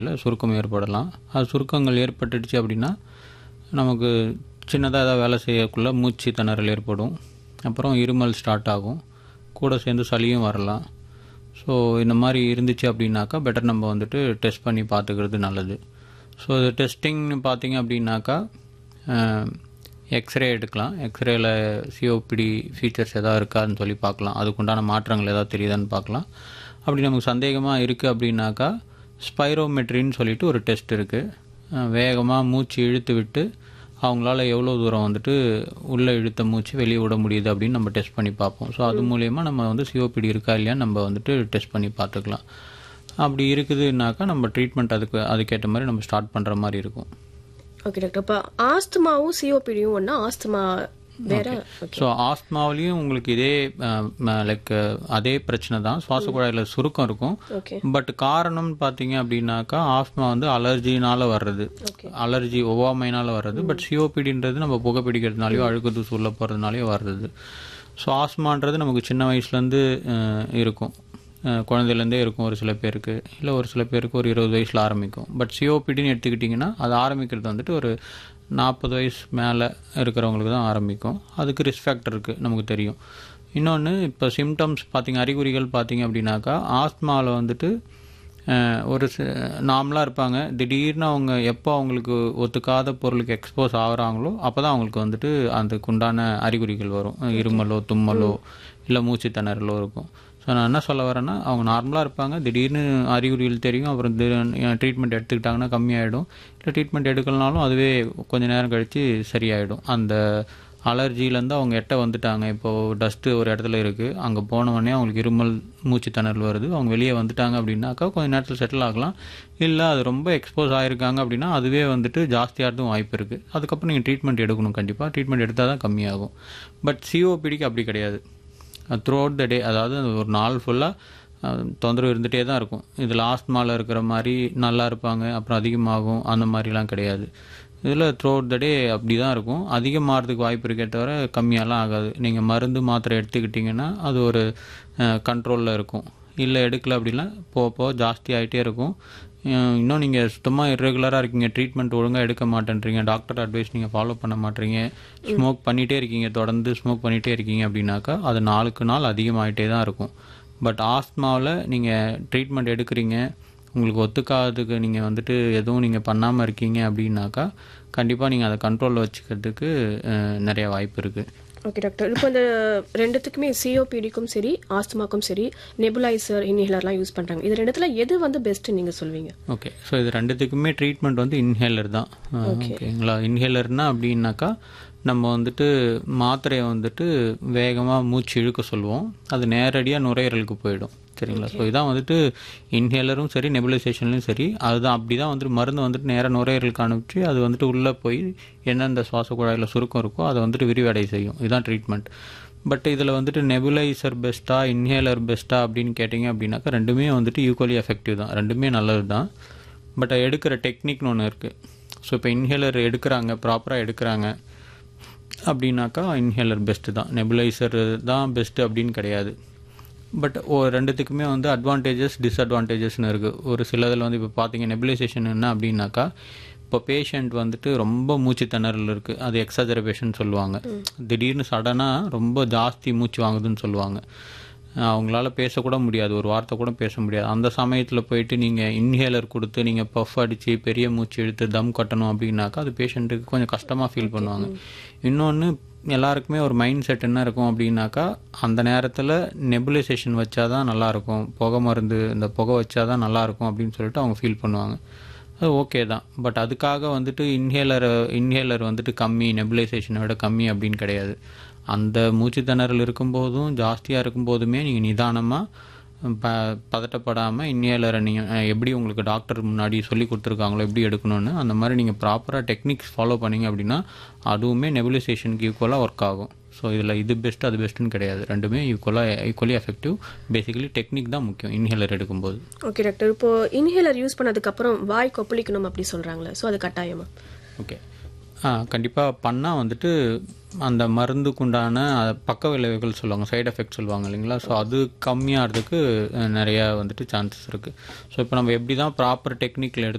இல்லை சுருக்கம் ஏற்படலாம் அது சுருக்கங்கள் ஏற்பட்டுடுச்சு அப்படின்னா நமக்கு சின்னதாக ஏதாவது வேலை செய்யக்குள்ள மூச்சு திணறல் ஏற்படும் அப்புறம் இருமல் ஸ்டார்ட் ஆகும் கூட சேர்ந்து சளியும் வரலாம் ஸோ இந்த மாதிரி இருந்துச்சு அப்படின்னாக்கா பெட்டர் நம்ம வந்துட்டு டெஸ்ட் பண்ணி பார்த்துக்கிறது நல்லது ஸோ இது டெஸ்டிங்னு பார்த்தீங்க அப்படின்னாக்கா எக்ஸ்ரே எடுக்கலாம் எக்ஸ்ரேல சிஓபிடி ஃபீச்சர்ஸ் எதாவது இருக்கான்னு சொல்லி பார்க்கலாம் அதுக்குண்டான மாற்றங்கள் ஏதாவது தெரியுதான்னு பார்க்கலாம் அப்படி நமக்கு சந்தேகமாக இருக்குது அப்படின்னாக்கா ஸ்பைரோமெட்ரின்னு சொல்லிட்டு ஒரு டெஸ்ட் இருக்குது வேகமாக மூச்சு இழுத்து விட்டு அவங்களால எவ்வளோ தூரம் வந்துட்டு உள்ளே இழுத்த மூச்சு வெளியே விட முடியுது அப்படின்னு நம்ம டெஸ்ட் பண்ணி பார்ப்போம் ஸோ அது மூலயமா நம்ம வந்து சிஓபிடி இருக்கா இல்லையான்னு நம்ம வந்துட்டு டெஸ்ட் பண்ணி பார்த்துக்கலாம் அப்படி இருக்குதுன்னாக்கா நம்ம ட்ரீட்மெண்ட் அதுக்கு அதுக்கேற்ற மாதிரி நம்ம ஸ்டார்ட் பண்ணுற மாதிரி இருக்கும் ஓகே டாக்டர் இப்போ ஆஸ்துமாவும் சிஓபிடியும் ஒன்னா ஆஸ்துமா வேற ஸோ ஆஸ்மாவிலையும் உங்களுக்கு இதே லைக் அதே பிரச்சனை தான் சுவாச குழாயில் சுருக்கம் இருக்கும் ஓகே பட் காரணம்னு பார்த்தீங்க அப்படின்னாக்கா ஆஸ்மா வந்து அலர்ஜினால வர்றது ஓகே அலர்ஜி ஒவ்வாமைனால வர்றது பட் சிஓபிடின்றது நம்ம புகை பிடிக்கிறதுனாலையோ அழுக்கு தூசு உள்ள போகிறதுனாலையோ வர்றது ஸோ ஆஸ்மான்றது நமக்கு சின்ன வயசுலேருந்து இருக்கும் அஹ் குழந்தையிலேருந்தே இருக்கும் ஒரு சில பேருக்கு இல்லை ஒரு சில பேருக்கு ஒரு இருபது வயசில் ஆரம்பிக்கும் பட் சிஓபிடின்னு எடுத்துக்கிட்டிங்கன்னா அது ஆரம்பிக்கிறது வந்துட்டு ஒரு நாற்பது வயசு மேலே இருக்கிறவங்களுக்கு தான் ஆரம்பிக்கும் அதுக்கு ரிஸ்க் ஃபேக்டர் இருக்குது நமக்கு தெரியும் இன்னொன்று இப்போ சிம்டம்ஸ் பார்த்தீங்க அறிகுறிகள் பார்த்தீங்க அப்படின்னாக்கா ஆஸ்மாவில் வந்துட்டு அஹ், ஒரு நார்மலாக இருப்பாங்க திடீர்னு அவங்க எப்போ அவங்களுக்கு ஒத்துக்காத பொருளுக்கு எக்ஸ்போஸ் ஆகுறாங்களோ அப்போ தான் அவங்களுக்கு வந்துட்டு அதுக்குண்டான அறிகுறிகள் வரும் இருமலோ தும்மலோ இல்லை மூச்சு திணறலோ இருக்கும் ஸோ நான் என்ன சொல்ல வரேன்னா அவங்க நார்மலாக இருப்பாங்க திடீர்னு அறிகுறிகள் தெரியும் அப்புறம் ட்ரீட்மெண்ட் எடுத்துக்கிட்டாங்கன்னா கம்மியாயிடும் இல்லை ட்ரீட்மெண்ட் எடுக்கலனாலும் அதுவே கொஞ்ச நேரம் கழித்து சரியாயிடும் அந்த அலர்ஜிலேருந்து அவங்க எட்ட வந்துட்டாங்க இப்போது டஸ்ட்டு ஒரு இடத்துல இருக்குது அங்கே போனவொடனே அவங்களுக்கு இருமல் மூச்சு திணறல் வருது அவங்க வெளியே வந்துட்டாங்க அப்படின்னாக்கா கொஞ்ச நேரத்தில் செட்டில் ஆகலாம் இல்லை அது ரொம்ப எக்ஸ்போஸ் ஆகிருக்காங்க அப்படின்னா அதுவே வந்துட்டு ஜாஸ்தியாகிறதும் வாய்ப்பு இருக்குது அதுக்கப்புறம் நீங்கள் ட்ரீட்மெண்ட் எடுக்கணும் கண்டிப்பாக ட்ரீட்மெண்ட் எடுத்தால் தான் கம்மியாகும் பட் சிஓபிடிக்கு அப்படி கிடையாது த்ரூ அவுட் த டே அதாவது அந்த ஒரு நாள் ஃபுல்லாக தொந்தரவு இருந்துகிட்டே தான் இருக்கும் இதில் ஆஸ்மாவில் இருக்கிற மாதிரி நல்லா இருப்பாங்க அப்புறம் அதிகமாகும் அந்த மாதிரிலாம் கிடையாது இதில் த்ரூ அவுட் த டே அப்படி தான் இருக்கும் அதிகமாகிறதுக்கு வாய்ப்பு இருக்கே தவிர கம்மியாலாம் ஆகாது நீங்கள் மருந்து மாத்திரை எடுத்துக்கிட்டிங்கன்னா அது ஒரு கண்ட்ரோலில் இருக்கும் இல்லை எடுக்கல அப்படின்னா போக போக ஜாஸ்தி ஆகிட்டே இருக்கும் அஹ் இன்னும் நீங்கள் சுத்தமாக இரெகுலராக இருக்கீங்க ட்ரீட்மெண்ட் ஒழுங்காக எடுக்க மாட்டேன்றீங்க டாக்டர் அட்வைஸ் நீங்கள் ஃபாலோ பண்ண மாட்டீங்க ஸ்மோக் பண்ணிகிட்டே இருக்கீங்க தொடர்ந்து ஸ்மோக் பண்ணிகிட்டே இருக்கீங்க அப்படின்னாக்கா அது நாளுக்கு நாள் அதிகமாகிட்டே தான் இருக்கும் பட் ஆஸ்மாவில் நீங்கள் ட்ரீட்மெண்ட் எடுக்கிறீங்க உங்களுக்கு ஒத்துக்காததுக்கு நீங்கள் வந்துட்டு எதுவும் நீங்கள் பண்ணாமல் இருக்கீங்க அப்படின்னாக்கா கண்டிப்பாக நீங்கள் அதை கண்ட்ரோலில் வச்சுக்கிறதுக்கு அஹ், நிறைய வாய்ப்பு இருக்குது ஓகே டாக்டர் இப்போ இந்த ரெண்டுத்துக்குமே சிஓபிடிக்கும் சரி ஆஸ்துமாக்கும் சரி நெபுலைசர் இன்ஹேலர்லாம் யூஸ் பண்றாங்க இது ரெண்டுத்துல எது வந்து பெஸ்ட் நீங்க சொல்வீங்க ஓகே ஸோ இது ரெண்டுத்துக்குமே ட்ரீட்மெண்ட் வந்து இன்ஹேலர் தான் அஹ், ஓகேங்களா இன்ஹேலர்னா அப்படின்னாக்கா நம்ம வந்துட்டு மாத்திரையை வந்துட்டு வேகமாக மூச்சு இழுக்க சொல்லுவோம் அது நேரடியாக நுரையீரலுக்கு போயிடும் சரிங்களா ஸோ இதான் வந்துட்டு இன்ஹேலரும் சரி நெபுலைசேஷன்லையும் சரி அதுதான் அப்படி தான் வந்துட்டு மருந்து வந்துட்டு நேராக நுரையீரலுக்கு அனுப்பிச்சு அது வந்துட்டு உள்ளே போய் எந்தெந்த சுவாச குழாயில் சுருக்கம் இருக்கோ அதை வந்துட்டு விரிவடை செய்யும் இதுதான் ட்ரீட்மெண்ட் பட் இதில் வந்துட்டு நெபுலைசர் பெஸ்ட்டா இன்ஹேலர் பெஸ்ட்டா அப்படின்னு கேட்டிங்க அப்படின்னாக்கா ரெண்டுமே வந்துட்டு ஈக்குவலி எஃபெக்டிவ் தான் ரெண்டுமே நல்லது தான் பட் எடுக்கிற டெக்னிக்னு ஒன்று இருக்குது ஸோ இப்போ இன்ஹேலர் எடுக்கிறாங்க ப்ராப்பராக எடுக்கிறாங்க அப்படின்னாக்கா இன்ஹேலர் பெஸ்ட்டு தான் நெபுலைசர் தான் பெஸ்ட்டு அப்படின்னு கிடையாது பட் ஓ ரெண்டுத்துக்குமே வந்து அட்வான்டேஜஸ் டிஸ்அட்வான்டேஜஸ்னு இருக்குது ஒரு சிலதில் வந்து இப்போ பார்த்தீங்க நெபுலைசேஷன் என்ன அப்படின்னாக்கா இப்போ பேஷண்ட் வந்துட்டு ரொம்ப மூச்சு திணறல் இருக்குது அது எக்ஸாஜரபேஷன் சொல்லுவாங்க திடீர்னு சடனாக ரொம்ப ஜாஸ்தி மூச்சு வாங்குதுன்னு சொல்லுவாங்க அவங்களால பேசக்கூட முடியாது ஒரு வார்த்தை கூட பேச முடியாது அந்த சமயத்தில் போயிட்டு நீங்கள் இன்ஹேலர் கொடுத்து நீங்கள் பஃப் அடித்து பெரிய மூச்சு இழுத்து தம் கட்டணும் அப்படின்னாக்கா அது பேஷண்ட்டுக்கு கொஞ்சம் கஷ்டமாக ஃபீல் பண்ணுவாங்க இன்னொன்று எல்லாருக்குமே ஒரு மைண்ட் செட் என்ன இருக்கும் அப்படின்னாக்கா அந்த நேரத்தில் நெபுலைசேஷன் வச்சா தான் நல்லாயிருக்கும் புகை மருந்து இந்த புகை வச்சா தான் நல்லாயிருக்கும் அப்படின்னு சொல்லிட்டு அவங்க ஃபீல் பண்ணுவாங்க அது ஓகே தான் பட் அதுக்காக வந்துட்டு இன்ஹேலர் இன்ஹேலர் வந்துட்டு கம்மி நெபுலைசேஷனை விட கம்மி அப்படின்னு கிடையாது அந்த மூச்சு திணறல் இருக்கும்போதும் ஜாஸ்தியாக இருக்கும்போதுமே நீங்கள் நிதானமாக ப பதட்டப்படாமல் இன்ஹேலரை நீங்கள் எப்படி உங்களுக்கு டாக்டர் முன்னாடி சொல்லி கொடுத்துருக்காங்களோ எப்படி எடுக்கணும்னு அந்த மாதிரி நீங்கள் ப்ராப்பராக டெக்னிக்ஸ் ஃபாலோ பண்ணீங்க அப்படின்னா அதுவுமே நெபுலைசேஷனுக்கு ஈக்குவலாக ஒர்க் ஆகும் ஸோ இதில் இது பெஸ்ட் அது பெஸ்ட்டுன்னு கிடையாது ரெண்டுமே ஈக்குவலாக ஈக்குவலி எஃபெக்டிவ் பேசிக்கலி டெக்னிக் தான் முக்கியம் இன்ஹேலர் எடுக்கும்போது ஓகே டாக்டர் இப்போ இன்ஹேலர் யூஸ் பண்ணதுக்கு அப்புறம் வாய் கொப்பளிக்கணும் அப்படி சொல்றாங்களே ஸோ அது கட்டாயமா ஓகே கண்டிப்பாக பண்ணால் வந்துட்டு அந்த மருந்துக்குண்டான அஹ், பக்க விளைவுகள் சொல்லுவாங்க சைடு எஃபெக்ட் சொல்லுவாங்க இல்லைங்களா ஸோ அது கம்மியாகிறதுக்கு அஹ், நிறைய வந்துட்டு சான்சஸ் இருக்குது ஸோ இப்போ நம்ம எப்படி தான் ப்ராப்பர் டெக்னிக்கில் எடுத்து